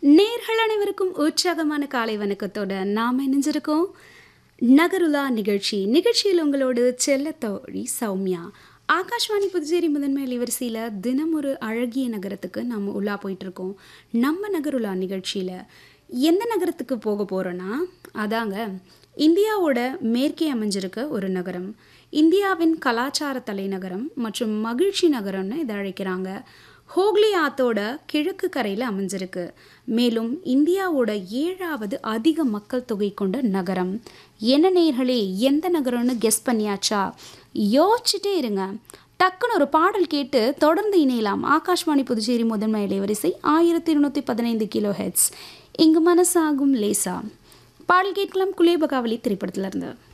நேர்கள் அனைவருக்கும் உற்சாகமான காலை வணக்கத்தோட நாம் இணைஞ்சிருக்கோம் நகருலா நிகழ்ச்சி நிகழ்ச்சியில் உங்களோடு செல்ல தோழி சௌமியா ஆகாஷ்வாணி புதுச்சேரி முதன்மை அலைவரிசையில் தினம் ஒரு அழகிய நகரத்துக்கு நம்ம உள்ளா போயிட்டு இருக்கோம் நம்ம நகருலா நிகழ்ச்சியில் எந்த நகரத்துக்கு போக போகிறோன்னா அதாங்க இந்தியாவோட மேற்கே அமைஞ்சிருக்க ஒரு நகரம் இந்தியாவின் கலாச்சார தலைநகரம் மற்றும் மகிழ்ச்சி நகரம்னு இதை அழைக்கிறாங்க ஹோக்லி ஆத்தோட கிழக்கு கரையில் அமைஞ்சிருக்கு மேலும் இந்தியாவோட ஏழாவது அதிக மக்கள் தொகை கொண்ட நகரம் என்ன நேர்களே எந்த நகரம்னு கெஸ் பண்ணியாச்சா யோசிச்சுட்டே இருங்க டக்குன்னு ஒரு பாடல் கேட்டு தொடர்ந்து இணையலாம் ஆகாஷ்வாணி புதுச்சேரி முதன்மை இலைவரிசை ஆயிரத்தி இருநூற்றி பதினைந்து கிலோ ஹெட்ஸ் இங்கு மனசாகும் லேசா பாடல் கேட்கலாம் குலேபகாவலி திரைப்படத்திலிருந்து